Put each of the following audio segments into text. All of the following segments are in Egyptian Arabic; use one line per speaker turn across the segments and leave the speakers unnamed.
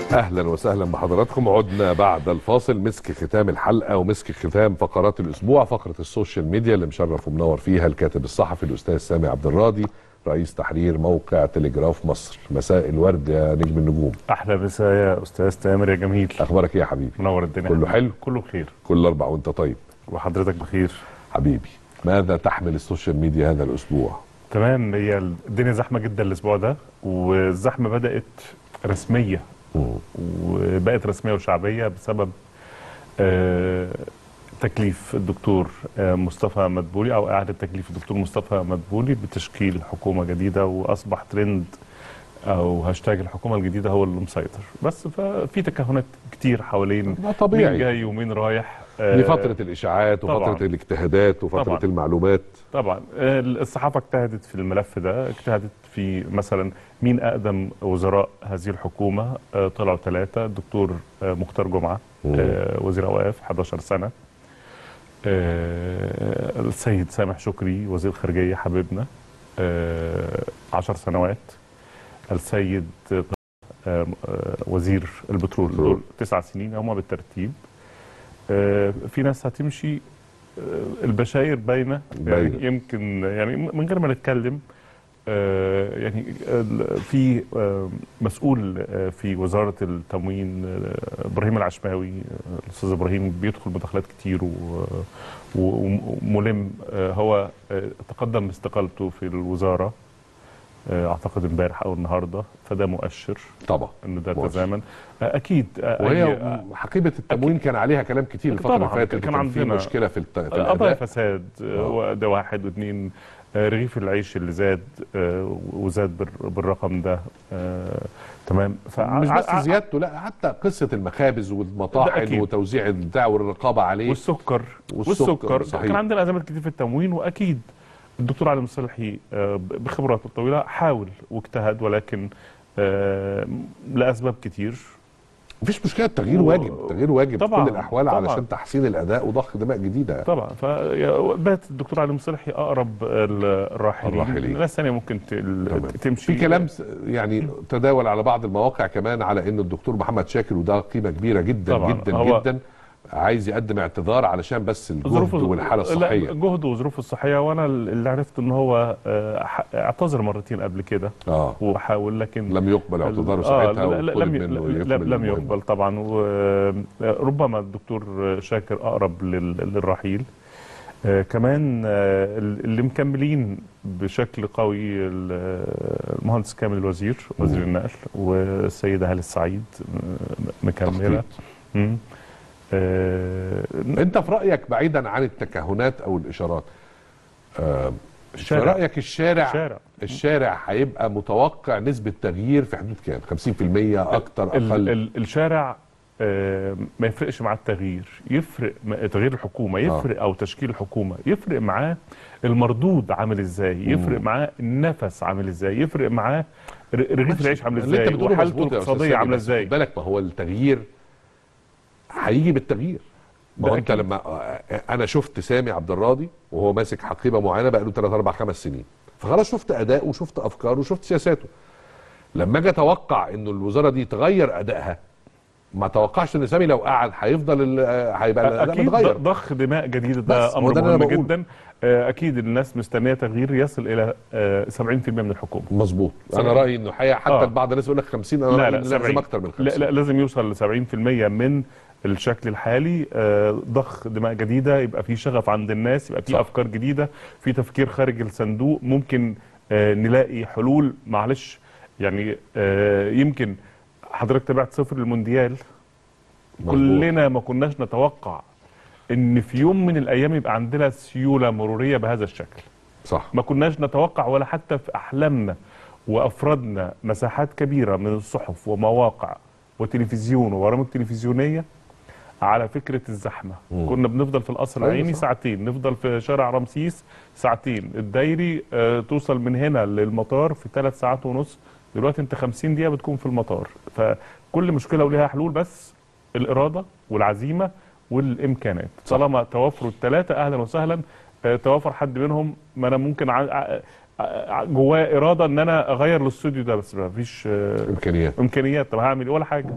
اهلا وسهلا بحضراتكم عدنا بعد الفاصل مسك ختام الحلقه ومسك ختام فقرات الاسبوع فقره السوشيال ميديا اللي مشرف ومنور فيها الكاتب الصحفي الاستاذ سامي عبد الراضي رئيس تحرير موقع تلجراف مصر مساء الورد يا نجم النجوم
احلى مساء يا استاذ تامر يا جميل
اخبارك ايه يا حبيبي
منور الدنيا
كله حلو؟
كله بخير
كل اربع وانت طيب
وحضرتك بخير
حبيبي ماذا تحمل السوشيال ميديا هذا الاسبوع
تمام هي الدنيا زحمه جدا الاسبوع ده والزحمه بدات رسميه
مم.
وبقت رسميه وشعبيه بسبب آه، تكليف الدكتور آه، مصطفى مدبولي او اعاده تكليف الدكتور مصطفى مدبولي بتشكيل حكومه جديده واصبح ترند او هاشتاج الحكومه الجديده هو اللي مسيطر بس ففي تكهنات كتير حوالين
ده طبيعي.
مين جاي ومين رايح
دي
آه،
فتره الاشاعات
طبعاً.
وفتره الاجتهادات وفتره
طبعاً.
المعلومات
طبعا الصحافه اجتهدت في الملف ده اجتهدت في مثلا مين اقدم وزراء هذه الحكومه آه، طلعوا ثلاثه الدكتور آه، مختار جمعه
مم.
آه، وزير اوقاف 11 سنه آه، السيد سامح شكري وزير الخارجيه حبيبنا آه، 10 سنوات السيد آه، آه، وزير البترول
البترول.
دول تسع سنين هم بالترتيب آه، في ناس هتمشي آه، البشاير باينه يعني
باينة.
يمكن يعني من غير ما نتكلم آه، يعني ال- في آه، مسؤول آه، في وزاره التموين آه، ابراهيم العشماوي آه، الاستاذ ابراهيم بيدخل مداخلات كتير و- و- وملم آه، هو آه، تقدم باستقالته في الوزاره آه، اعتقد امبارح او النهارده فده مؤشر
طبعا
انه ده
مؤشر.
تزامن آه، اكيد آه،
وهي
أي-
حقيبه التموين كان عليها كلام كتير الفتره اللي
طبعاً،
فاتت
كان
كان في
عندنا
مشكله في, الت... في
قضايا
الاداء
فساد
آه.
آه، ده واحد واثنين آه، رغيف العيش اللي زاد آه، وزاد بال- بالرقم ده آه، تمام فع-
مش بس
ع-
زيادته لا حتى قصه المخابز
ده
والمطاحن
أكيد.
وتوزيع البتاع والرقابه عليه
والسكر
والسكر،
والسكر
صحيح.
كان عندنا ازمات كتير في التموين واكيد الدكتور علي مصلحي آه، ب- بخبراته الطويله حاول واجتهد ولكن آه، لاسباب كتير
مفيش مشكله التغيير
و-
واجب التغيير واجب في
طبعاً،
كل الاحوال
طبعاً.
علشان تحسين الاداء وضخ دماء جديده
طبعا فبات الدكتور علي مصلحي اقرب الراحلين
الراحلين.
ناس ثانيه ممكن ت-
تمام.
تمشي
في كلام س- يعني تداول على بعض المواقع كمان على ان الدكتور محمد شاكر وده قيمه كبيره جدا
طبعاً.
جدا
هو-
جدا عايز يقدم اعتذار علشان بس الجهد
ظروفه
والحاله
لا،
الصحيه
جهده وظروفه الصحيه وانا اللي عرفت ان هو آه، ح- اعتذر مرتين قبل كده
اه
وحاول لكن
لم يقبل اعتذاره
آه،
ساعتها
لا- لا-
وطلب
لم
منه
لا-
يكمل
لم
المهمة.
يقبل طبعا وربما الدكتور شاكر اقرب لل- للرحيل آه، كمان آه، اللي مكملين بشكل قوي ال- المهندس كامل الوزير وزير النقل والسيده هاله السعيد آه، مكمله
تخطيط.
مم. آه،
انت في رايك بعيدا عن التكهنات او الاشارات آه في
الشارع.
رايك الشارع
شارع
الشارع هيبقى متوقع نسبه تغيير في حدود كام 50% اكتر
ال
اقل
ال الشارع آه، ما يفرقش مع التغيير يفرق م- تغيير الحكومه يفرق او تشكيل الحكومه يفرق معاه المردود عامل ازاي يفرق معاه النفس عامل ازاي يفرق معاه ر- رغيف العيش عامل
اللي
ازاي
انت بتقوله
وحالته
مظبوط يا أستاذ
الاقتصاديه
سامي،
عامله
بس
ازاي
خد بالك ما هو التغيير هيجي بالتغيير ما
ده
هو انت
أكيد.
لما انا شفت سامي عبد الراضي وهو ماسك حقيبه معينه بقى له 3 4 5 سنين فخلاص شفت اداءه وشفت افكاره وشفت سياساته لما اجي اتوقع انه الوزاره دي تغير ادائها ما توقعش ان سامي لو قعد هيفضل ال- هيبقى الاداء
اكيد
متغير
ضخ دماء جديده
بس
ده
هو
امر
ده اللي أنا
مهم
بقوله.
جدا آه، اكيد الناس مستنيه تغيير يصل الى آه، 70% من الحكومه
مظبوط انا
سبعين.
رايي انه حقيقة حتى
آه.
بعض الناس يقول لك 50 انا
لا
رايي
لا
إن لازم
70
اكتر من 50
لا لا لازم يوصل ل 70% من الشكل الحالي آه، ضخ دماء جديده يبقى في شغف عند الناس يبقى في
صح.
افكار جديده في تفكير خارج الصندوق ممكن آه، نلاقي حلول معلش يعني آه، يمكن حضرتك تابعت صفر المونديال
مظبوط.
كلنا ما كناش نتوقع ان في يوم من الايام يبقى عندنا سيوله مروريه بهذا الشكل
صح
ما كناش نتوقع ولا حتى في احلامنا وافرادنا مساحات كبيره من الصحف ومواقع وتلفزيون وبرامج تلفزيونيه على فكره الزحمه
مم.
كنا بنفضل في القصر
أيوة
العيني
صح.
ساعتين نفضل في شارع رمسيس ساعتين الدايري آه توصل من هنا للمطار في ثلاث ساعات ونص دلوقتي انت 50 دقيقه بتكون في المطار فكل مشكله وليها حلول بس الاراده والعزيمه والامكانات
صح.
طالما توفروا الثلاثه اهلا وسهلا آه، توافر حد منهم ما انا ممكن ع- ع- ع- جواه اراده ان انا اغير الاستوديو ده بس ما فيش آه،
امكانيات
امكانيات طب هعمل ايه ولا حاجه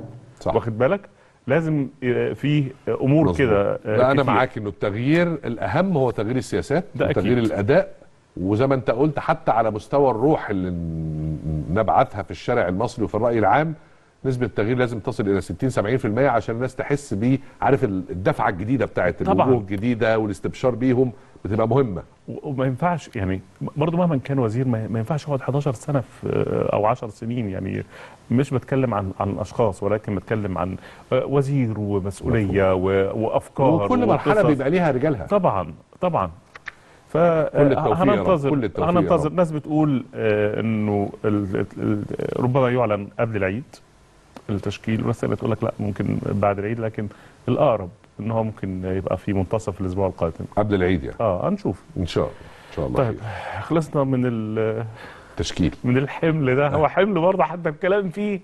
صح.
واخد بالك لازم آه، في امور
مظبوط.
كده آه،
لا انا
كتير.
معاك انه التغيير الاهم هو تغيير السياسات
ده
وتغيير
أكيد.
الاداء وزي ما انت قلت حتى على مستوى الروح اللي ن- نبعثها في الشارع المصري وفي الراي العام نسبه التغيير لازم تصل الى 60 70% عشان الناس تحس بيه عارف ال- الدفعه الجديده بتاعت
طبعاً.
الوجوه الجديده والاستبشار بيهم بتبقى مهمه
و- وما ينفعش يعني برضه مهما كان وزير ما ما ينفعش يقعد 11 سنه في او 10 سنين يعني مش بتكلم عن عن اشخاص ولكن بتكلم عن آه، وزير ومسؤوليه و- وافكار
وكل مرحله
وقصص.
بيبقى ليها رجالها
طبعا طبعا ف
التوفيق يا رب،
هننتظر
كل التوفيق يا
هننتظر
رب.
ناس بتقول آه، انه ال- ال- ربما يعلن قبل العيد التشكيل وناس تانية تقول لك لا ممكن بعد العيد لكن الاقرب ان هو ممكن يبقى في منتصف الاسبوع القادم
قبل العيد يعني
اه هنشوف
ان شاء الله ان شاء الله
طيب
خير.
خلصنا من ال-
تشكيل
من الحمل ده هو حمل برضه حتى الكلام فيه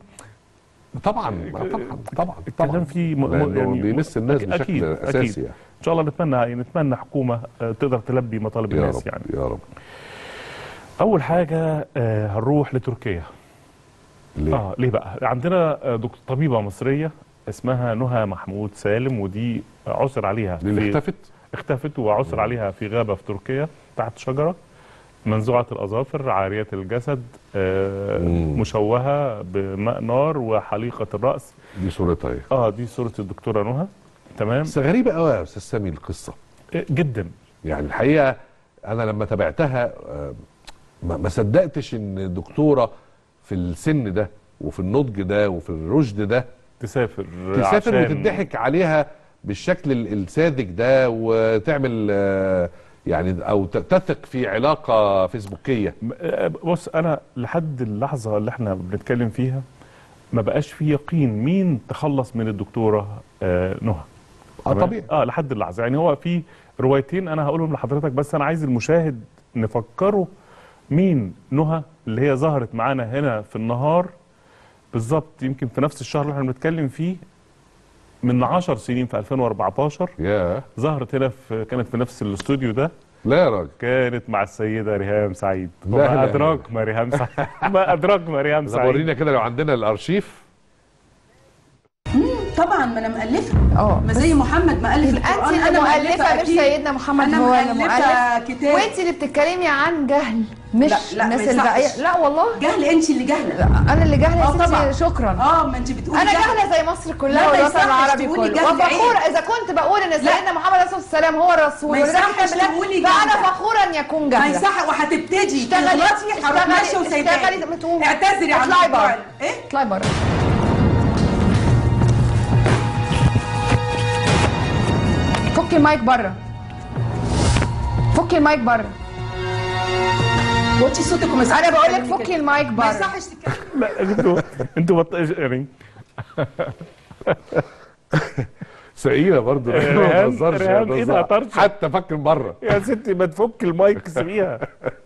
طبعا طبعا طبعا
الكلام
طبعا
فيه م-
لأنه
يعني
بيمس الناس
أكيد-
بشكل
أكيد
اساسي
أكيد.
يعني.
ان شاء الله نتمنى نتمنى حكومه آه، تقدر تلبي مطالب
يا
الناس
رب
يعني
يا رب
اول حاجه آه، هنروح لتركيا
ليه؟
اه ليه بقى عندنا آه، دكتور طبيبه مصريه اسمها نهى محمود سالم ودي عثر عليها
دي اللي
في
اختفت
اختفت وعثر عليها في غابه في تركيا تحت شجره منزوعه الاظافر عاريه الجسد آه،
مم.
مشوهه بماء نار وحليقه الراس
دي صورتها اهي
اه دي صوره الدكتوره نهى تمام
بس غريبه قوي يا استاذ سامي القصه
آه، جدا
يعني الحقيقه انا لما تابعتها آه، ما ما صدقتش ان دكتوره في السن ده وفي النضج ده وفي الرشد ده
تسافر
تسافر
عشان-
وتضحك عليها بالشكل ال- الساذج ده وتعمل آه، يعني او ت- تثق في علاقه فيسبوكيه
م- آه، بص انا لحد اللحظه اللي احنا بنتكلم فيها ما بقاش في يقين مين تخلص من الدكتوره آه نهى
اه
تمام؟
طبيعي
اه لحد اللحظه يعني هو في روايتين انا هقولهم لحضرتك بس انا عايز المشاهد نفكره مين نهى اللي هي ظهرت معانا هنا في النهار بالظبط يمكن في نفس الشهر اللي احنا بنتكلم فيه من 10 سنين في 2014
يا
ظهرت هنا في كانت في نفس الاستوديو ده
لا يا راجل
كانت مع السيدة ريهام سعيد
لا
وما
لا
أدراك ما ريهام سعيد ما أدراك ما ريهام
طب
سعيد
ورينا كده لو عندنا الارشيف
طبعا ما انا مؤلفه
اه
ما زي محمد مؤلف
يبقى
القرآن
انت اللي مؤلفه مش
أكيد.
سيدنا محمد
أنا
هو اللي
مؤلفة
مؤلف
كتاب.
وانت اللي بتتكلمي عن جهل مش
لا، لا،
الناس
ما
اللي
يصحش.
بقى لا والله
جهل انت اللي جهله
انا اللي جهله
آه،
يا
طبعا.
ستي شكرا
اه ما انت بتقولي
انا
جهل.
جهله زي مصر
لا،
كلها
ما
والوطن
يصحش
العربي
تقولي
كله
جهل
وفخوره
عيب.
اذا كنت بقول ان سيدنا محمد عليه الصلاه والسلام هو الرسول
ما
والنبي
يصحش
بالله،
تقولي
فانا
جهلة.
فخوره ان يكون
ما
جهله
يصح وهتبتدي
اشتغلي
تغلطي هروح
اشتغلي
ماشيه وسايباكي
اشتغلي ما تقومي.
اعتذري عن
اطلعي
الموضوع.
بره
ايه
اطلعي بره فكي المايك بره فكي المايك بره
وطي صوتك وما
انا بقول لك
تتكلمي
فكي
كده.
المايك
ما
بره
يصحش تتكلمي
لا انتوا انتوا بط... يعني
سئيله برضه
ريهام-
ما تهزرش يا
ريهام إيه ده
نزار.
طرش؟
حتى فكر بره
يا ستي ما تفك المايك سيبيها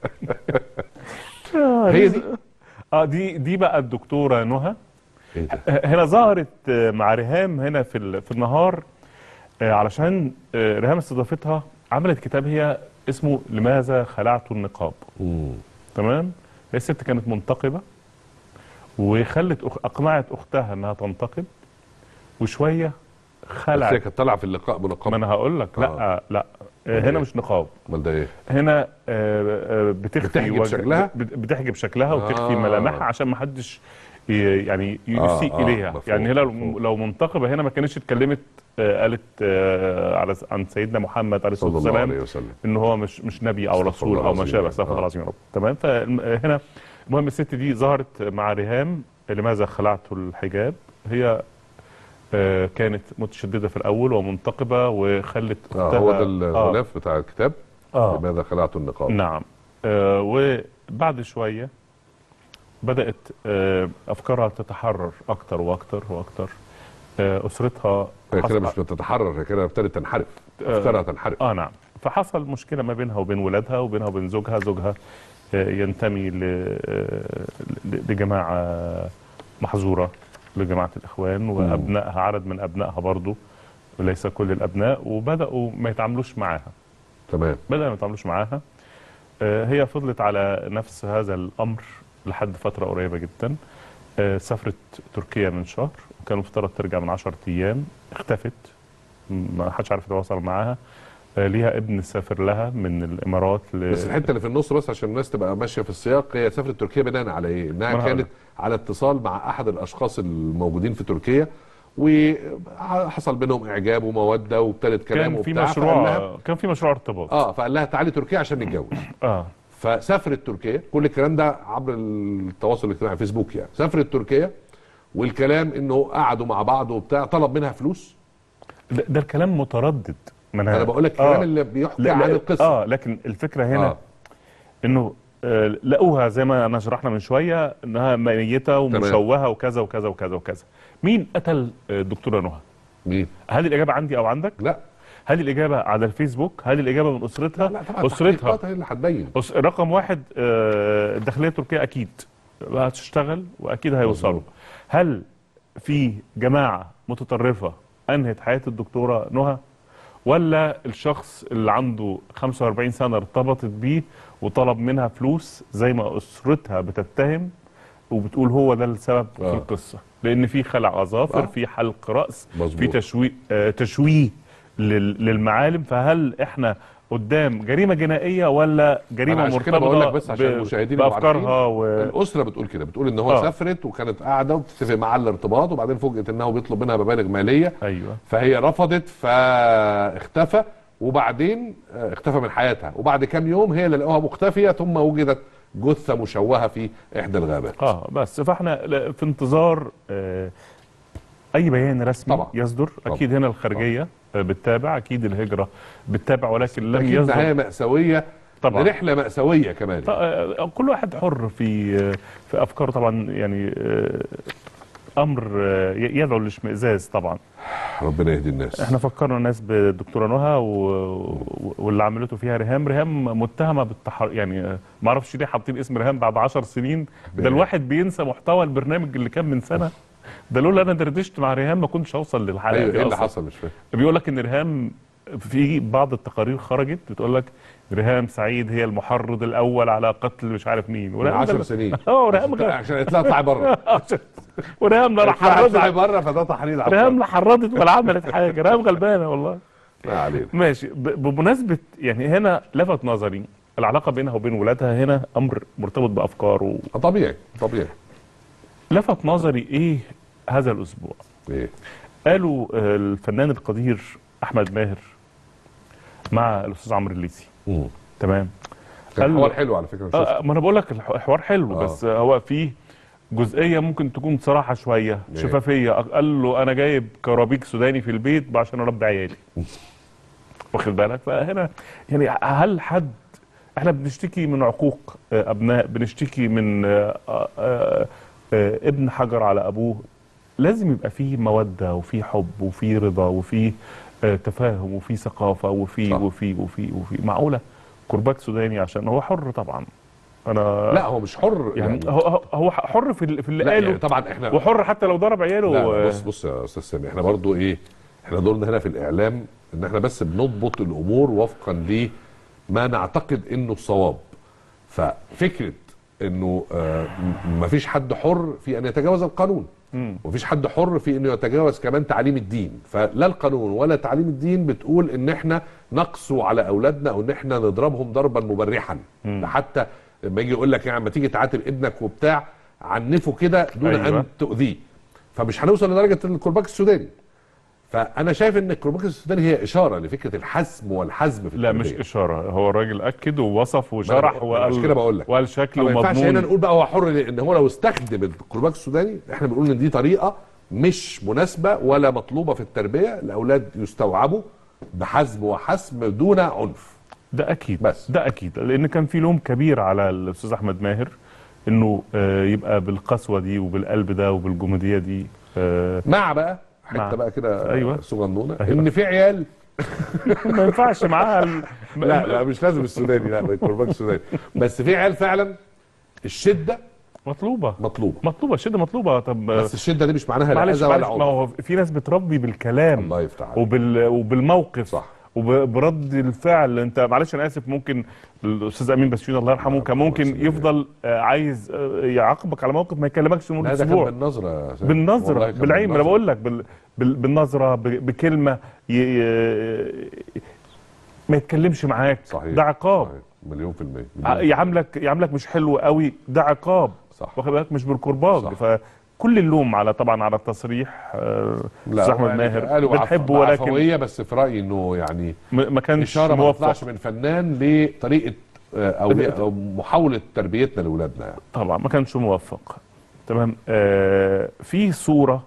هي دي
اه دي دي بقى الدكتوره نهى
ايه ده
آه، هنا ظهرت آه، مع ريهام هنا في ال- في النهار آه، علشان آه، ريهام استضافتها عملت كتاب هي اسمه لماذا خلعت النقاب
مم.
تمام هي الست كانت منتقبه وخلت أخ... اقنعت اختها انها تنتقب وشويه
بس هي
خلعت
كانت طالعه في اللقاء منقبه
ما انا هقول لك لا
آه.
لا آه، هنا مش نقاب
امال ده ايه؟
هنا آه، آه، بتخفي
بتحجب
وجه-
شكلها؟
بت- بتحجب شكلها وتخفي
آه.
ملامحها عشان ما حدش ي- يعني
آه،
يسيء
آه،
اليها
مفهوم،
يعني هي لو
مفهوم.
لو منتقبه هنا ما كانتش اتكلمت آه، قالت آه، على عن سيدنا محمد عليه الصلاه
صلى الله
والسلام
عليه وسلم
ان هو مش مش نبي او
استغفر
رسول
الله
او ما
العظيم.
شابه استغفر الله
آه.
العظيم يا رب تمام فهنا المهم الست دي ظهرت مع ريهام لماذا خلعت الحجاب هي آه، كانت متشدده في الاول ومنتقبه وخلت
اه
اختها
هو ده الغلاف بتاع الكتاب
آه.
لماذا خلعت النقاب
نعم آه وبعد شوية بدأت آه أفكارها تتحرر أكتر وأكتر وأكتر آه أسرتها
هي كده
حصل-
مش بتتحرر هي كده ابتدت تنحرف
آه.
افكارها تنحرف
آه نعم فحصل مشكلة ما بينها وبين ولادها وبينها وبين زوجها زوجها آه ينتمي ل- آه، ل- لجماعة محظورة لجماعة الإخوان وأبنائها عدد من أبنائها برضو وليس كل الأبناء وبدأوا ما يتعاملوش معاها
تمام
بدأ ما يتعاملوش معاها آه، هي فضلت على نفس هذا الأمر لحد فترة قريبة جدا آه، سافرت تركيا من شهر وكان المفترض ترجع من 10 ايام اختفت ما حدش عارف يتواصل معاها آه، ليها ابن سافر لها من الامارات ل...
بس الحته اللي في النص بس عشان الناس تبقى ماشيه في السياق هي سافرت تركيا بناء على ايه؟ انها
ما أنا هقول
كانت على اتصال مع احد الاشخاص الموجودين في تركيا وحصل بينهم اعجاب وموده وابتدت كلام
كان في
وبتاع فقال لها
مشروع كان في مشروع ارتباط
اه فقال لها تعالي تركيا عشان نتجوز
اه
فسافرت تركيا كل الكلام ده عبر التواصل الاجتماعي فيسبوك يعني سافرت تركيا والكلام انه قعدوا مع بعض وبتاع طلب منها فلوس
ده, ده الكلام متردد ما
انا بقول لك الكلام اللي بيحكي
لا
عن
لا
القصه
اه لكن الفكره هنا
آه.
انه آه، لقوها زي ما انا شرحنا من شويه انها ميته ومشوهه وكذا وكذا وكذا وكذا مين قتل آه، الدكتوره نهى
مين؟
هل الاجابه عندي او عندك
لا
هل الاجابه على الفيسبوك هل الاجابه من اسرتها
لا طبعا
اسرتها
التحقيقات هي اللي هتبين
أس... رقم واحد آه، الداخليه التركيه اكيد هتشتغل واكيد هيوصلوا
مظبوط.
هل في جماعه متطرفه انهت حياه الدكتوره نهى ولا الشخص اللي عنده 45 سنه ارتبطت بيه وطلب منها فلوس زي ما اسرتها بتتهم وبتقول هو ده السبب في
آه.
القصه لان في خلع اظافر
آه.
في حلق راس
مظبوط.
في تشويه آه تشويه لل- للمعالم فهل احنا قدام جريمه جنائيه ولا جريمه
أنا عشان كده
مرتبطه
بقول لك بس عشان
ب-
المشاهدين يبقوا
بافكارها
عارفين.
و...
الاسره بتقول كده بتقول ان هو
آه.
سافرت وكانت قاعده وبتتفق معاه على الارتباط وبعدين فوجئت انه بيطلب منها مبالغ ماليه
ايوه
فهي رفضت فاختفى وبعدين آه، اختفى من حياتها وبعد كام يوم هي اللي لقوها مختفيه ثم وجدت جثه مشوهه في احدى الغابات
اه بس فاحنا ل- في انتظار آه اي بيان رسمي
طبعا.
يصدر
طبعا.
اكيد هنا الخارجيه آه بتتابع اكيد الهجره بتتابع ولكن لم
اكيد نهايه
يصدر
مأساويه
طبعا.
رحله مأساويه كمان
ط- آه، كل واحد حر في آه، في افكاره طبعا يعني آه، امر آه، ي- يدعو للاشمئزاز طبعا
ربنا يهدي الناس
احنا فكرنا الناس بالدكتوره نهى و... و- واللي عملته فيها ريهام ريهام متهمه بالتحر يعني آه، ما اعرفش ليه حاطين اسم ريهام بعد 10 سنين ده الواحد بينسى محتوى البرنامج اللي كان من سنه ده لولا انا دردشت مع ريهام ما كنتش هوصل للحلقه
ايوه
دي
ايه اللي
أصلاً.
حصل مش فاهم
بيقول لك ان ريهام في بعض التقارير خرجت بتقول لك ريهام سعيد هي المحرض الاول على قتل مش عارف مين
من
وريهام
10
ده-
سنين
اه ريهام غ-
عشان اطلع اطلعي بره
وريهام لا
اطلعي اطلعي
حرضت
بره فده تحريض على
ريهام
الفرد.
لا حرضت ولا عملت حاجه ريهام غلبانه والله
ما علينا
ماشي ب- بمناسبة يعني هنا لفت نظري العلاقة بينها وبين ولادها هنا أمر مرتبط بأفكار و...
آه، طبيعي طبيعي
لفت نظري إيه هذا الأسبوع
ايه
قالوا آه، الفنان القدير أحمد ماهر مع الأستاذ عمرو الليثي
مم.
تمام
كان
قال-
حوار حلو على فكره أنا شفته.
آه ما أنا بقول لك الحوار حلو
آه.
بس هو فيه جزئية ممكن تكون صراحة شوية
إيه؟
شفافية قال له أنا جايب كرابيك سوداني في البيت عشان أربي عيالي واخد بالك فهنا يعني هل حد احنا بنشتكي من عقوق آه، ابناء بنشتكي من آه، آه، آه، آه، ابن حجر على ابوه لازم يبقى فيه موده وفيه حب وفيه رضا وفيه آه، تفاهم وفيه ثقافه وفيه
صح.
وفيه وفيه وفيه معقوله كرباك سوداني عشان هو حر طبعا انا
لا هو مش حر
يعني
يعني,
هو هو- هو حر في ال- في اللي
لا
قاله
يعني طبعا احنا
وحر حتى لو ضرب عياله
لا لا،
آه،
بص بص يا استاذ سامي احنا برضو ايه احنا دورنا هنا في الاعلام ان احنا بس بنضبط الامور وفقا لما نعتقد انه الصواب ففكره انه آه م- مفيش حد حر في ان يتجاوز القانون
مم.
ومفيش حد حر في انه يتجاوز كمان تعليم الدين فلا القانون ولا تعليم الدين بتقول ان احنا نقسو على اولادنا او ان احنا نضربهم ضربا مبرحا ده حتى لما يجي يقول لك يعني لما تيجي تعاتب ابنك وبتاع عنفه كده دون
أيوة.
ان تؤذيه فمش هنوصل لدرجه الكرباج السوداني فانا شايف ان الكرباج السوداني هي اشاره لفكره الحزم والحزم في
لا مش
التربية.
اشاره هو الراجل اكد ووصف
ما
وشرح
أنا- أنا عشان
وقال
كده بقول لك
وقال شكله
فما ينفعش هنا
مضمون
نقول بقى هو حر لان هو لو استخدم الكرباج السوداني احنا بنقول ان دي طريقه مش مناسبه ولا مطلوبه في التربيه الاولاد يستوعبوا بحزم وحسم دون عنف
ده اكيد
بس.
ده اكيد لان كان في لوم كبير على الاستاذ احمد ماهر انه آه، يبقى بالقسوه دي وبالقلب ده وبالجموديه دي آه،
مع بقى
مع.
حته بقى كده
أيوة.
صغنونه
أيوة.
ان في عيال
ما ينفعش معاها ال...
لا لا مش لازم السوداني لا الكرباج السوداني بس في عيال فعلا الشده
مطلوبه
مطلوبه
مطلوبه شده مطلوبه طب آه،
بس الشده دي مش معناها لا
معلش
اذى
معلش
ولا
ما
عنف
هو في ناس بتربي بالكلام
الله يفتح عليك
وبال... وبالموقف
صح.
وبرد الفعل انت معلش انا اسف ممكن الاستاذ امين بسيون الله يرحمه كان ممكن يفضل آه، عايز آه، يعاقبك على موقف ما يكلمكش
لا
لمده
ده كان
اسبوع
بالنظره يا سامي.
بالنظره
والله كان
بالعين ما انا
بالنظرة.
بقول لك بال... بال... بالنظره ب... بكلمه ي... ي... ما يتكلمش معاك
صحيح
ده عقاب
صحيح. مليون في المية
ع-
مليون في
يعاملك يعاملك مش حلو قوي ده عقاب
صح.
واخد بالك مش بالكرباج
صح.
فكل اللوم على طبعا على التصريح آه،
لا
استاذ احمد
يعني
ماهر
قالوا
بنحبه
عف-
ولكن
عفويه بس في رايي انه يعني
م- ما كانش
اشاره ما
موفق
تطلعش من فنان لطريقه آه، او أو محاوله تربيتنا لاولادنا يعني
طبعا ما كانش موفق تمام آه في صوره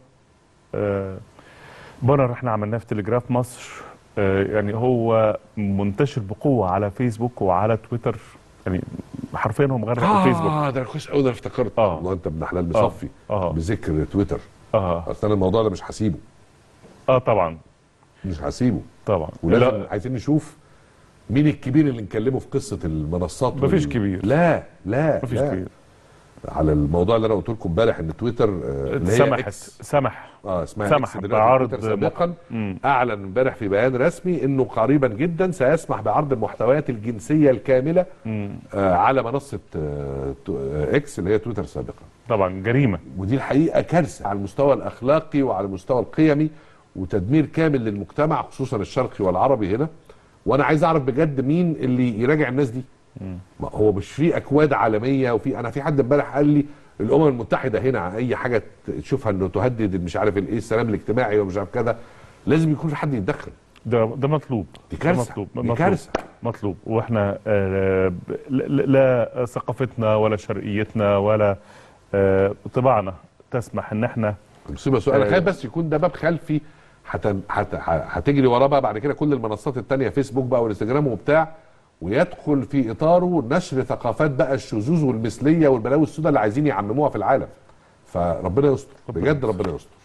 آه بانر احنا عملناه في تلجراف مصر آه يعني هو منتشر بقوه على فيسبوك وعلى تويتر يعني حرفيا هو مغرق في الفيسبوك
اه ده كويس قوي ده افتكرت
آه.
والله انت ابن حلال مصفي
آه.
بذكر تويتر
اه
اصل انا الموضوع ده مش هسيبه
اه طبعا
مش هسيبه
طبعا
ولازم
لا
عايزين نشوف مين الكبير اللي نكلمه في قصه المنصات
مفيش كبير.
لا لا
مفيش
لا.
كبير
على الموضوع اللي انا قلت لكم امبارح ان تويتر آه، اللي هي
سمحت
إكس
سمح
اه اسمها
سمح
اكس دلوقتي
بعرض
تويتر سابقا
مم.
اعلن امبارح في بيان رسمي انه قريبا جدا سيسمح بعرض المحتويات الجنسيه الكامله
مم.
آه على منصه آه تو- آه، اكس اللي هي تويتر سابقا
طبعا جريمه
ودي الحقيقه كارثه على المستوى الاخلاقي وعلى المستوى القيمي وتدمير كامل للمجتمع خصوصا الشرقي والعربي هنا وانا عايز اعرف بجد مين اللي يراجع الناس دي ما هو مش في اكواد عالميه وفي انا في حد امبارح قال لي الامم المتحده هنا اي حاجه تشوفها انه تهدد مش عارف الايه السلام الاجتماعي ومش عارف كذا لازم يكون في حد يتدخل
ده ده مطلوب
دي
ده
كارثه
مطلوب
دي
مطلوب.
كارثه
مطلوب واحنا آه، ب- لا لا ثقافتنا ولا شرقيتنا ولا آه، طباعنا تسمح ان احنا
مصيبه سؤال انا
آه.
خايف بس يكون ده باب خلفي هت- هت- هتجري وراه بقى بعد كده كل المنصات التانية فيسبوك بقى والانستجرام وبتاع ويدخل في اطاره نشر ثقافات بقى الشذوذ والمثليه والبلاوي السوداء اللي عايزين يعمموها في العالم فربنا يستر بجد ربنا يستر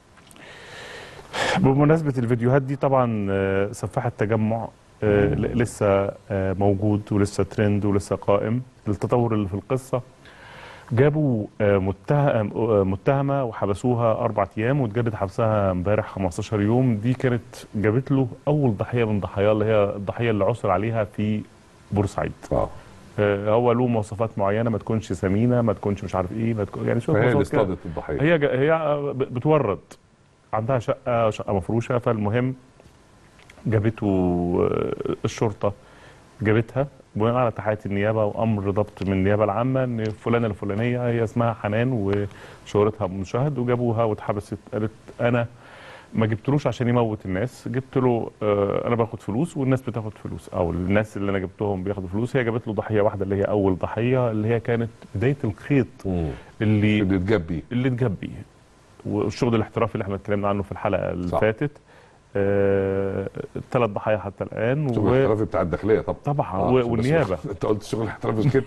بمناسبه الفيديوهات دي طبعا آه، سفاح التجمع آه، ل- لسه آه، موجود ولسه ترند ولسه قائم التطور اللي في القصه جابوا آه، متهم آه، متهمه وحبسوها اربع ايام واتجدد حبسها امبارح 15 يوم دي كانت جابت له اول ضحيه من ضحاياه اللي هي الضحيه اللي عثر عليها في بورسعيد
اه
آه، هو له مواصفات معينه ما تكونش سمينه ما تكونش مش عارف ايه ما تكون يعني شويه
فهي اللي
مواصفات كده.
اصطادت الضحيه
هي جا- هي آه، ب- بتورد عندها شقه شقه مفروشه فالمهم جابته آه، الشرطه جابتها بناء على تحقيقات النيابه وامر ضبط من النيابه العامه ان فلانه الفلانيه هي اسمها حنان وشهرتها مشاهد وجابوها واتحبست قالت انا ما جبتلوش عشان يموت الناس جبت له آه انا باخد فلوس والناس بتاخد فلوس او الناس اللي انا جبتهم بياخدوا فلوس هي جابت له ضحيه واحده اللي هي اول ضحيه اللي هي كانت بدايه الخيط
مم.
اللي
اللي اتجاب بيه
اللي اتجاب بيه والشغل الاحترافي اللي احنا اتكلمنا عنه في الحلقه اللي
صح.
فاتت آه، ثلاث ضحايا حتى الان
الشغل
و...
الاحترافي بتاع الداخليه طبعا
طبعا
آه،
و...
بس-
والنيابه
انت قلت الشغل الاحترافي مش كده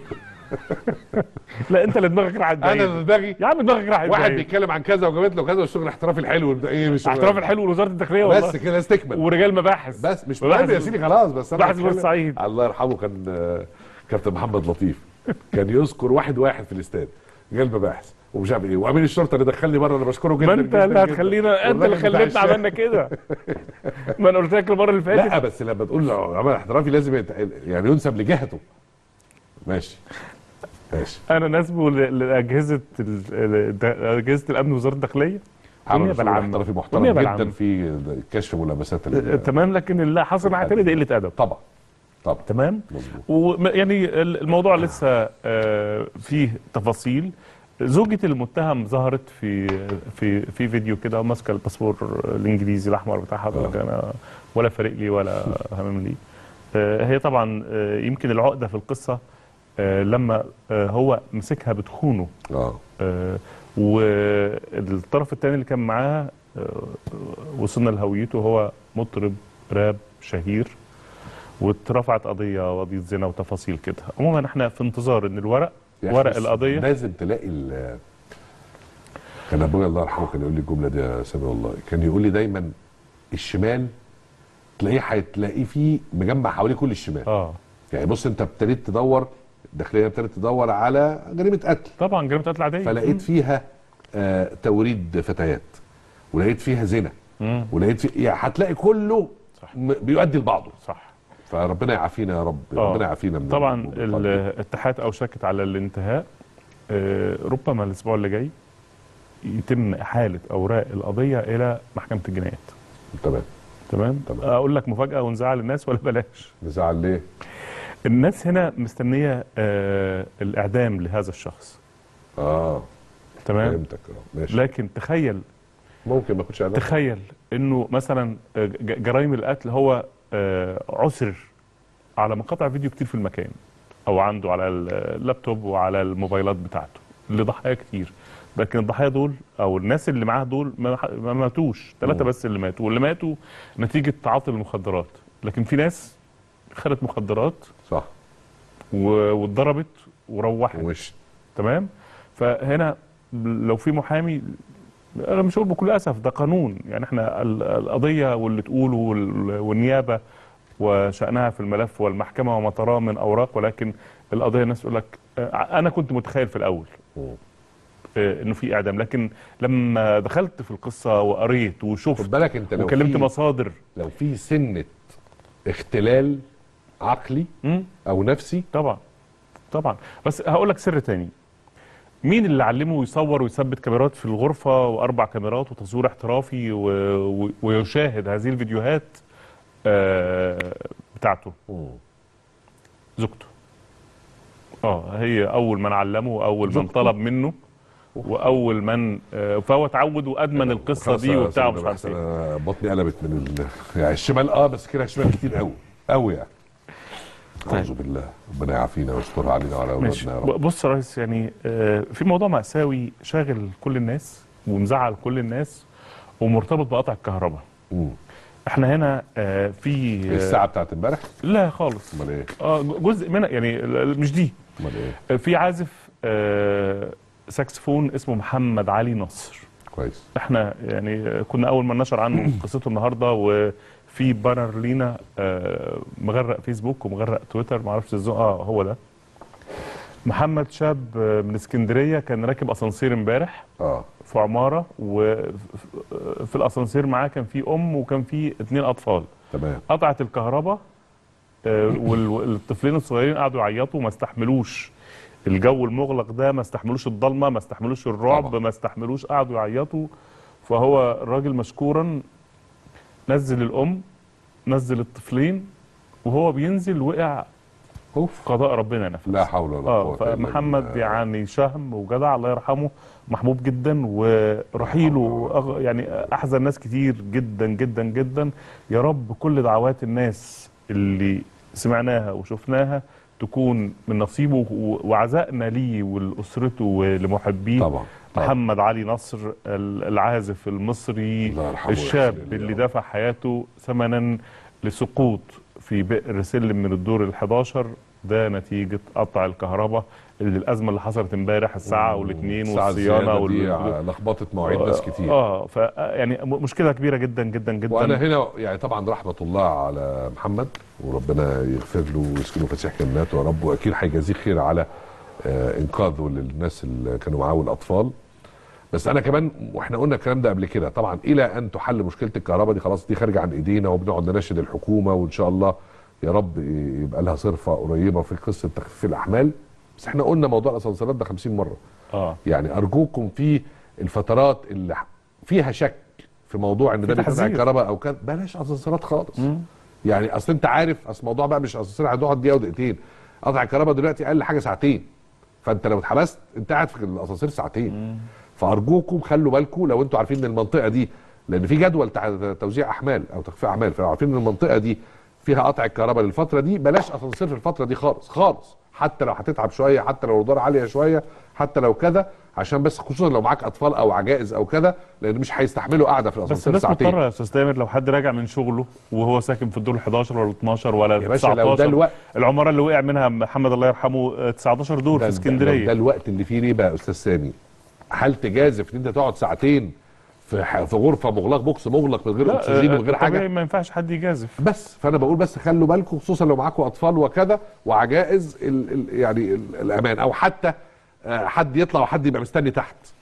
لا انت اللي دماغك راحت بعيد
انا دماغي
يا عم دماغك راحت
واحد
بعيد
بيتكلم عن كذا وجابت له كذا والشغل الاحترافي الحلو ده ايه مش
احتراف الحلو لوزاره الداخليه والله
بس كده استكمل
ورجال مباحث
بس مش
مباحث
مهم يا سيدي خلاص بس انا
مباحث
بتكلم-
بورسعيد.
الله يرحمه كان آه، كابتن محمد لطيف كان يذكر واحد واحد في الاستاد رجال مباحث ومش عارف ايه وامين الشرطه اللي دخلني بره انا بشكره جدا
ما انت
جدا
اللي
جدا.
هتخلينا انت اللي
والراجل بتاع
خليتنا
الشارع.
عملنا كده ما انا قلت لك المره اللي فاتت
لا بس لما تقول له عمل احترافي لازم يت... يعني ينسب لجهته ماشي ماشي
انا ناسبه ل- لاجهزه ال- ال- اجهزه الامن وزاره الداخليه
عمل
والنيابه
شغل
العامه
احترافي محترم
والنيابة
جدا
العامة.
في كشف ملابسات
آه،
ال-
تمام لكن اللي حصل معاه تاني ده قله ادب
طبعا طبعا
تمام
مظبوط
ويعني الموضوع لسه آه، فيه تفاصيل زوجة المتهم ظهرت في في في فيديو كده ماسكه الباسبور الانجليزي الاحمر بتاعها بتقول لك انا ولا فارق لي ولا همم لي آه، هي طبعا آه، يمكن العقده في القصه آه، لما آه، هو مسكها بتخونه
اه
آه، والطرف الثاني اللي كان معاها آه، وصلنا لهويته هو مطرب راب شهير واترفعت قضيه قضيه زنا وتفاصيل كده عموما احنا في انتظار ان الورق
يا أخي
ورق
بس
القضيه
لازم تلاقي ال كان ابويا الله يرحمه كان يقول لي الجمله دي يا سامي والله كان يقول لي دايما الشمال تلاقيه هتلاقيه فيه مجمع حواليه كل الشمال
اه
يعني بص انت ابتديت تدور الداخليه ابتدت تدور على جريمه قتل
طبعا جريمه قتل عاديه
فلقيت فيها آه توريد فتيات ولقيت فيها زنا
مم.
ولقيت في يعني هتلاقي كله
صح.
م- بيؤدي لبعضه
صح
فربنا يعافينا يا رب
آه.
ربنا يعافينا من
طبعا
من الخلق دي.
الاتحاد اوشكت على الانتهاء آه، ربما الاسبوع اللي جاي يتم احاله اوراق القضيه الى محكمه الجنايات
تمام
تمام
تمام.
اقول لك مفاجاه ونزعل الناس ولا بلاش
نزعل ليه؟
الناس هنا مستنيه آه، الاعدام لهذا الشخص
اه
تمام
فهمتك اه ماشي
لكن تخيل
ممكن ما كنتش اعلم
تخيل انه مثلا آه، ج- جرائم القتل هو آه، عسر على مقاطع فيديو كتير في المكان او عنده على اللابتوب وعلى الموبايلات بتاعته لضحايا كتير لكن الضحايا دول او الناس اللي معاه دول ما, ما ماتوش ثلاثه
مم.
بس اللي ماتوا واللي ماتوا نتيجه تعاطي المخدرات لكن في ناس خدت مخدرات
صح
و- واتضربت وروحت
وش
تمام فهنا لو في محامي انا مش هقول بكل اسف ده قانون يعني احنا ال- القضيه واللي تقوله وال- والنيابه وشانها في الملف والمحكمه وما تراه من اوراق ولكن القضيه الناس تقول لك آه، انا كنت متخيل في الاول
مم.
آه، انه في اعدام لكن لما دخلت في القصه وقريت
خد
وشفت
بالك انت لو
وكلمت
في
مصادر
لو في سنه اختلال عقلي
مم.
او نفسي
طبعا طبعا بس هقول لك سر تاني مين اللي علمه يصور ويثبت كاميرات في الغرفة وأربع كاميرات وتصوير احترافي و... و... ويشاهد هذه الفيديوهات آه بتاعته
مم.
زوجته اه هي أول من علمه وأول من
زوجته؟
طلب منه وأول من آه فهو اتعود وأدمن القصة
خلاص
دي
يا
وبتاع
سيدنا
مش عارف
بحسن،
ايه
أنا بطني قلبت من ال... يعني الشمال اه بس كده الشمال كتير قوي قوي يعني اعوذ بالله ربنا يعافينا ويسترها علينا وعلى
ماشي
اولادنا يا رب
بص يا ريس يعني آه، في موضوع مأساوي شاغل كل الناس ومزعل كل الناس ومرتبط بقطع الكهرباء
مم.
احنا هنا آه، في
إيه
آه،
الساعه بتاعت امبارح
لا خالص
امال ايه
اه جزء منها يعني ال- مش دي
امال ايه
آه، في عازف آه، ساكسفون اسمه محمد علي نصر
كويس
احنا يعني آه، كنا اول ما نشر عنه قصته النهارده وفي بانر لينا آه، مغرق فيسبوك ومغرق تويتر معرفش ازاي اه هو ده محمد شاب آه، من اسكندريه كان راكب اسانسير امبارح
اه
في عماره وفي الاسانسير معاه كان في ام وكان في اتنين اطفال
تمام
قطعت الكهرباء آه، وال- والطفلين الصغيرين قعدوا يعيطوا ما استحملوش الجو المغلق ده ما استحملوش الضلمه ما استحملوش الرعب
طبعا.
ما استحملوش قعدوا يعيطوا فهو الراجل مشكورا نزل الام نزل الطفلين وهو بينزل وقع
اوف
قضاء ربنا نفذ
لا حول ولا
اه
قوه إلا
فمحمد
بالله.
يعني شهم وجدع الله يرحمه محبوب جدا ورحيله أغ- يعني احزن ناس كتير جدا جدا جدا يا رب كل دعوات الناس اللي سمعناها وشفناها تكون من نصيبه و- وعزائنا ليه ولاسرته ولمحبيه
طبعا طبعا
محمد علي نصر ال- العازف المصري
الله يرحمه
الشاب
ويغفر له
اللي
يا رب.
دفع حياته ثمنا لسقوط في بئر سلم من الدور ال 11 ده نتيجة قطع الكهرباء اللي الأزمة اللي حصلت امبارح الساعة والاثنين
الساعة
والصيانة
الزيادة دي
وال
لخبطت مواعيد ناس كتير
اه ف يعني م- مشكلة كبيرة جدا جدا جدا
وانا هنا يعني طبعا رحمه الله على محمد وربنا يغفر له ويسكنه فسيح جناته يا رب واكيد هيجازيه خير على آه، انقاذه للناس اللي كانوا معاه والاطفال بس انا كمان واحنا قلنا الكلام ده قبل كده طبعا الى ان تحل مشكله الكهرباء دي خلاص دي خارجه عن ايدينا وبنقعد نناشد الحكومه وان شاء الله يا رب يبقى لها صرفه قريبه في قصه تخفيف الاحمال بس احنا قلنا موضوع الاسانسيرات ده 50 مره
اه
يعني ارجوكم في الفترات اللي ح- فيها شك في موضوع ان
في
ده بيقطع
تحذير.
الكهرباء او كده بلاش اسانسيرات خالص يعني اصل انت عارف اصل الموضوع بقى مش اسانسير هتقعد دقيقه ودقيقتين قطع الكهرباء دلوقتي اقل حاجه ساعتين فانت لو اتحبست انت قاعد في الاسانسير ساعتين فارجوكم خلوا بالكم لو انتوا عارفين ان المنطقه دي لان في جدول تع- توزيع احمال او تخفيف احمال فلو عارفين ان المنطقه دي فيها قطع الكهرباء للفتره دي بلاش اسانسير في الفتره دي خالص خالص حتى لو هتتعب شويه حتى لو الاداره عاليه شويه حتى لو كذا عشان بس خصوصا لو معاك اطفال او عجائز او كده لان مش هيستحملوا قاعده في
بس
الاسانسير
الناس
ساعتين
مضطرة يا استاذ تامر لو حد راجع من شغله وهو ساكن في الدور ال 11 ولا 12 ولا
يا باشا لو ده
19
الوقت
العمارة اللي وقع منها محمد الله يرحمه آه، 19 دور
ده
في
ده- لو
اسكندرية
ده الوقت اللي فيه ريبه يا استاذ سامي هل تجازف ان انت تقعد ساعتين في ح- في غرفه مغلق بوكس مغلق من غير
لا
اكسجين
آه،
من غير
طبيعي
حاجه
ما ينفعش حد يجازف
بس فانا بقول بس خلوا بالكم خصوصا لو معاكم اطفال وكذا وعجائز ال ال يعني ال الامان او حتى آه، حد يطلع وحد يبقى مستني تحت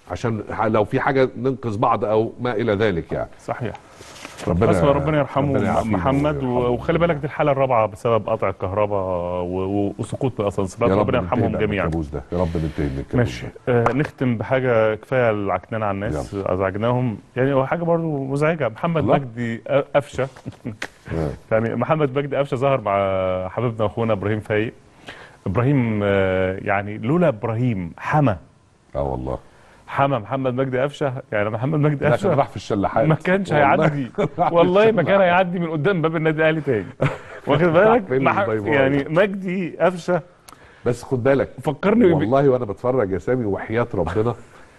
عشان لو في حاجه ننقذ بعض او ما الى ذلك يعني
صحيح
ربنا
بس ربنا يرحمه
ربنا يعافيه
محمد و-
ويرحمه.
وخلي بالك دي الحاله الرابعه بسبب قطع الكهرباء و- و- وسقوط الاسانسيرات
يا رب
ربنا
ننتهي
يرحمهم
بقى من
جميعا
الكابوس ده يا رب ننتهي من الكابوس
ماشي
ده.
آه نختم بحاجه كفايه العكنان على الناس ازعجناهم يعني هو حاجه برضو مزعجه محمد
الله.
مجدي أ- قفشه
آه.
يعني محمد مجدي قفشه ظهر مع حبيبنا واخونا ابراهيم فايق ابراهيم آه يعني لولا ابراهيم حمى
اه والله
حمى محمد مجدي قفشه يعني محمد مجدي
ده كان
قفشه
راح في الشلاحات
ما كانش
والله.
هيعدي
راح في
والله ما كان
الشلاحات.
هيعدي من قدام باب النادي الاهلي تاني واخد بالك
فين
مح-
الباي باي؟
يعني مجدي قفشه
بس خد بالك
فكرني ب-
والله وانا بتفرج يا سامي وحياه ربنا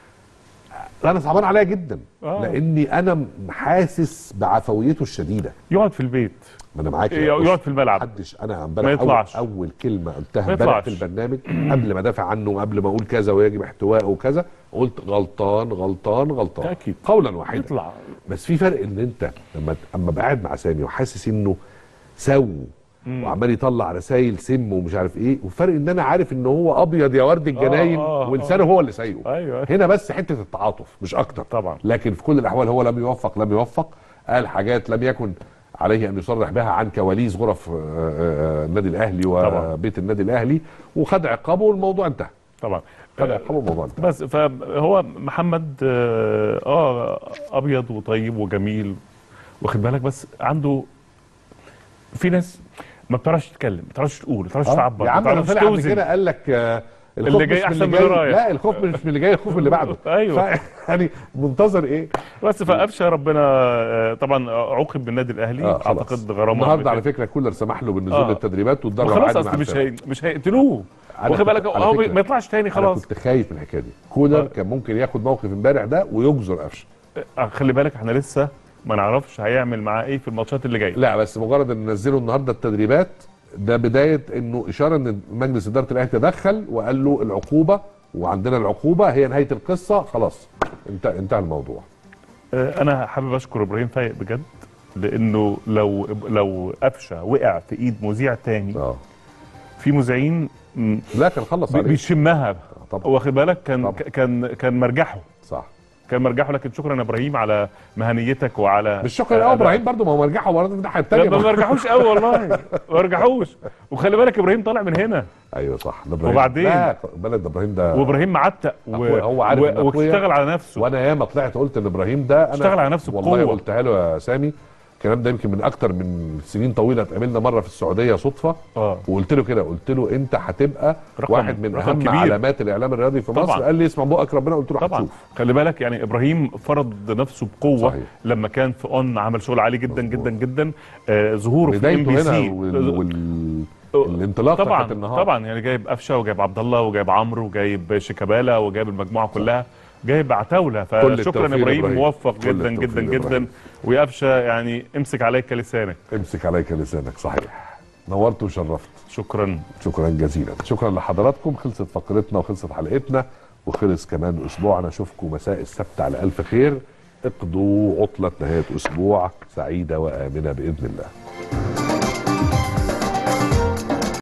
انا صعبان عليا جدا
آه.
لاني انا حاسس بعفويته الشديده
يقعد في البيت
ما انا معاك
يقعد في الملعب
محدش انا
ما
امبارح أول,
يطلعش.
اول كلمه قلتها
ما
امبارح
يطلعش.
في البرنامج قبل ما ادافع عنه وقبل ما اقول كذا ويجب احتوائه وكذا قلت غلطان غلطان غلطان
أكيد.
قولا واحدا
يطلع
بس في فرق ان انت لما اما ابقى قاعد مع سامي وحاسس انه سو وعمال يطلع رسايل سم ومش عارف ايه وفرق ان انا عارف ان هو ابيض يا ورد الجناين
آه، آه،
ولسانه هو اللي سايقه
أيوة.
هنا بس حته التعاطف مش اكتر
طبعا.
لكن في كل الاحوال هو لم يوفق لم يوفق قال حاجات لم يكن عليه ان يصرح بها عن كواليس غرف آه، آه، النادي الاهلي
طبعا.
وبيت النادي الاهلي وخد عقابه والموضوع انتهى
طبعا
خد عقابه والموضوع انتهى
بس فهو محمد اه آه، ابيض وطيب وجميل واخد بالك بس عنده في ناس ما بتعرفش تتكلم ما بتعرفش تقول ما بتعرفش
آه،
تعبر
يا
ما
عم انا
بتعرفش
طلع قبل
توزن
كده قال لك آه، الخوف
اللي جاي
مش من
أحسن
اللي
من
جاي
اللي رايح.
لا الخوف مش من اللي جاي الخوف اللي بعده
أيوة.
ف- يعني منتظر ايه
بس فقفشه ربنا آه، طبعا عوقب بالنادي الاهلي
آه، خلاص.
اعتقد غرامه
النهارده على فكره كولر سمح له بالنزول
آه.
للتدريبات والدرب
خلاص
عادي مع
اصل مش
الفرقة.
هي... مش هيقتلوه
أنا
واخد
كنت-
بالك
على
هو
فكرة،
ما يطلعش تاني
انا
خلاص
كنت خايف من الحكايه دي كولر
آه.
كان ممكن ياخد موقف امبارح ده ويجزر قفشه
آه، خلي بالك احنا لسه ما نعرفش هيعمل معاه ايه في الماتشات اللي جايه
لا بس مجرد ان نزلوا النهارده التدريبات ده بدايه انه اشاره ان مجلس اداره الاهلي تدخل وقال له العقوبه وعندنا العقوبه هي نهايه القصه خلاص انت انتهى الموضوع
آه، انا حابب اشكر ابراهيم فايق بجد لانه لو لو قفشه وقع في ايد مذيع تاني
اه
في مذيعين م،
لا كان خلص
بي-
عليه
بيشمها
طبعا
واخد بالك كان
طبعا.
كان كان مرجحه
صح
كان مرجحه لكن شكرا يا ابراهيم على مهنيتك وعلى
مش شكرا قوي ابراهيم برضه ما هو مرجحه برضه من الناحيه
لا ما
الثانيه
مرجحوش قوي والله ما مرجحوش وخلي بالك ابراهيم طالع من هنا
ايوه صح ده ابراهيم
وبعدين؟
لا بلد ابراهيم ده
وابراهيم معتق و...
أخويا، هو عارف إن
و...
أخويا-
واشتغل على نفسه
وانا ياما طلعت قلت ان ابراهيم ده انا
اشتغل على نفسه
والله
بقوة.
قلتها له يا سامي الكلام ده يمكن من اكتر من سنين طويله اتقابلنا مره في السعوديه صدفه
اه
وقلت له كده قلت له انت هتبقى
رقم-
واحد من
رقم
اهم
كبير.
علامات الاعلام الرياضي في مصر
طبعاً.
قال لي اسمع بقك ربنا قلت له
طبعا
هتشوف
خلي بالك يعني ابراهيم فرض نفسه بقوه
صحيح.
لما كان في اون عمل شغل عالي جدا
مظبوط.
جدا جدا آه ظهوره في ام
بدايته
بي
هنا
سي
وال... وال... الانطلاقه
طبعا
بتاعت النهار
طبعا يعني جايب قفشه وجايب عبد الله وجايب عمرو وجايب شيكابالا وجايب المجموعه كلها جايب عتاوله فشكرا
التوفيق
يا ابراهيم
إبراهيم.
موفق
كل
جدا
التوفيق
جدا
لإبراهيم.
جدا ويا قفشه يعني امسك عليك لسانك
امسك عليك لسانك صحيح نورت وشرفت
شكرا
شكرا جزيلا شكرا لحضراتكم خلصت فقرتنا وخلصت حلقتنا وخلص كمان اسبوعنا اشوفكم مساء السبت على الف خير اقضوا عطله نهايه اسبوع سعيده وامنه باذن الله